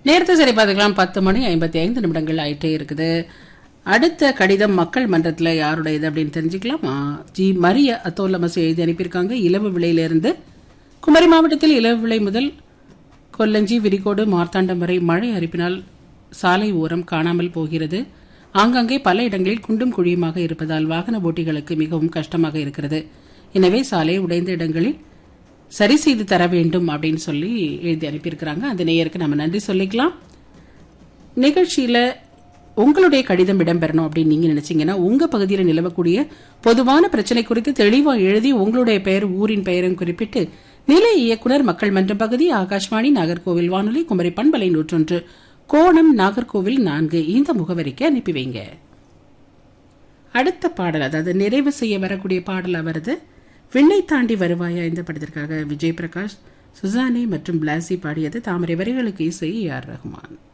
நேரத்தை சரி பார்த்துக்கலாம் பத்து மணி ஐம்பத்தி ஐந்து நிமிடங்கள் ஆயிட்டே இருக்குது அடுத்த கடிதம் மக்கள் மன்றத்தில் யாருடையது அப்படின்னு தெரிஞ்சுக்கலாமா ஜி மரிய அத்தோலமஸ் எழுதி அனுப்பியிருக்காங்க இலவு விலையிலிருந்து குமரி மாவட்டத்தில் இலவு விலை முதல் கொல்லஞ்சி விரிகோடு மார்த்தாண்டம் வரை மழை அரிப்பினால் சாலை ஓரம் காணாமல் போகிறது ஆங்காங்கே பல இடங்களில் குண்டும் குழியுமாக இருப்பதால் வாகன ஓட்டிகளுக்கு மிகவும் கஷ்டமாக இருக்கிறது எனவே சாலை உடைந்த இடங்களில் சரி செய்து தர வேண்டும் அப்படின்னு சொல்லி எழுதி அனுப்பியிருக்கிறாங்க அந்த நேயருக்கு நம்ம நன்றி சொல்லிக்கலாம் நிகழ்ச்சியில உங்களுடைய கடிதம் இடம்பெறணும் அப்படின்னு நீங்க நினைச்சீங்கன்னா உங்க பகுதியில் நிலவக்கூடிய பொதுவான பிரச்சனை குறித்து தெளிவா எழுதி உங்களுடைய பெயர் ஊரின் பெயரும் குறிப்பிட்டு நிலை இயக்குனர் மக்கள் மன்றம் பகுதி ஆகாஷ்வாணி நாகர்கோவில் வானொலி குமரி பண்பலை நூற்றொன்று கோணம் நாகர்கோவில் நான்கு இந்த முகவரிக்கு அனுப்பி வைங்க அடுத்த பாடல் அதாவது நிறைவு செய்ய வரக்கூடிய பாடலா வருது விண்ணை தாண்டி வருவாயா இந்த படத்திற்காக விஜய் பிரகாஷ் சுசானி மற்றும் பிளாசி பாடியது தாமரை வரிகளுக்கு இசை ஆர் ரஹ்மான்